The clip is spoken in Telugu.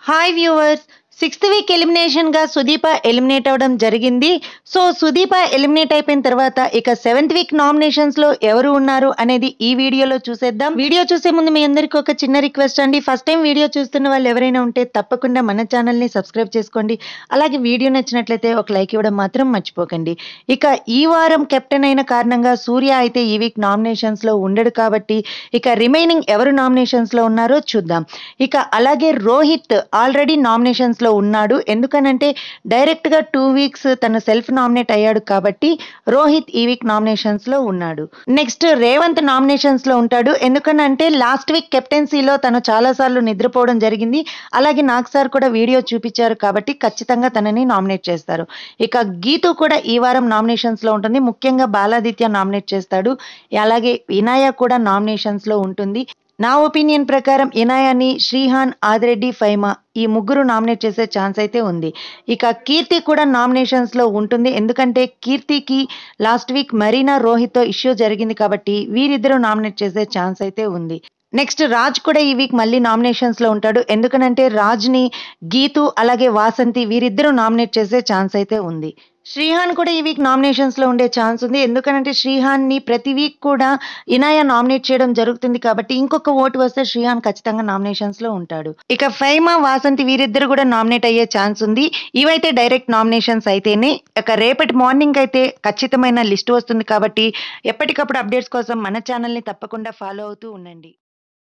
హాయ్ వ్యూవర్స్ సిక్స్త్ వీక్ ఎలిమినేషన్గా సుదీప ఎలిమినేట్ అవ్వడం జరిగింది సో సుదీప ఎలిమినేట్ అయిపోయిన తర్వాత ఇక సెవెంత్ వీక్ నామినేషన్స్లో ఎవరు ఉన్నారు అనేది ఈ వీడియోలో చూసేద్దాం వీడియో చూసే ముందు మీ అందరికీ ఒక చిన్న రిక్వెస్ట్ అండి ఫస్ట్ టైం వీడియో చూస్తున్న వాళ్ళు ఎవరైనా ఉంటే తప్పకుండా మన ఛానల్ని సబ్స్క్రైబ్ చేసుకోండి అలాగే వీడియో నచ్చినట్లయితే ఒక లైక్ ఇవ్వడం మాత్రం మర్చిపోకండి ఇక ఈ వారం కెప్టెన్ అయిన కారణంగా సూర్య అయితే ఈ వీక్ నామినేషన్స్లో ఉండడు కాబట్టి ఇక రిమైనింగ్ ఎవరు నామినేషన్స్లో ఉన్నారో చూద్దాం ఇక అలాగే రోహిత్ ఆల్రెడీ నామినేషన్స్లో ఉన్నాడు ఎందుకనంటే డైరెక్ట్గా టూ వీక్స్ తను సెల్ఫ్ నామినేట్ అయ్యాడు కాబట్టి రోహిత్ ఈ వీక్ నామినేషన్స్లో ఉన్నాడు నెక్స్ట్ రేవంత్ నామినేషన్స్లో ఉంటాడు ఎందుకనంటే లాస్ట్ వీక్ కెప్టెన్సీలో తను చాలాసార్లు నిద్రపోవడం జరిగింది అలాగే నాకు సార్ కూడా వీడియో చూపించారు కాబట్టి ఖచ్చితంగా తనని నామినేట్ చేస్తారు ఇక గీతు కూడా ఈ వారం నామినేషన్స్లో ఉంటుంది ముఖ్యంగా బాలాదిత్య నామినేట్ చేస్తాడు అలాగే వినాయ కూడా నామినేషన్స్లో ఉంటుంది నా ఒపీనియన్ ప్రకారం ఇనాయాని శ్రీహాన్ ఆదిరెడ్డి ఫైమా ఈ ముగ్గురు నామినేట్ చేసే ఛాన్స్ అయితే ఉంది ఇక కీర్తి కూడా నామినేషన్స్లో ఉంటుంది ఎందుకంటే కీర్తికి లాస్ట్ వీక్ మరీనా రోహిత్తో ఇష్యూ జరిగింది కాబట్టి వీరిద్దరూ నామినేట్ చేసే ఛాన్స్ అయితే ఉంది నెక్స్ట్ రాజ్ కూడా ఈ వీక్ మళ్ళీ నామినేషన్స్లో ఉంటాడు ఎందుకనంటే రాజ్ని గీతు అలాగే వాసంతి వీరిద్దరూ నామినేట్ చేసే ఛాన్స్ అయితే ఉంది శ్రీహాన్ కూడా ఈ వీక్ నామినేషన్స్లో ఉండే ఛాన్స్ ఉంది ఎందుకనంటే శ్రీహాన్ని ప్రతి వీక్ కూడా ఇనాయ నామినేట్ చేయడం జరుగుతుంది కాబట్టి ఇంకొక ఓటు వస్తే శ్రీహాన్ ఖచ్చితంగా నామినేషన్స్లో ఉంటాడు ఇక ఫైమా వాసంతి వీరిద్దరు కూడా నామినేట్ అయ్యే ఛాన్స్ ఉంది ఇవైతే డైరెక్ట్ నామినేషన్స్ అయితేనే ఇక రేపటి మార్నింగ్ అయితే ఖచ్చితమైన లిస్ట్ వస్తుంది కాబట్టి ఎప్పటికప్పుడు అప్డేట్స్ కోసం మన ఛానల్ని తప్పకుండా ఫాలో అవుతూ ఉండండి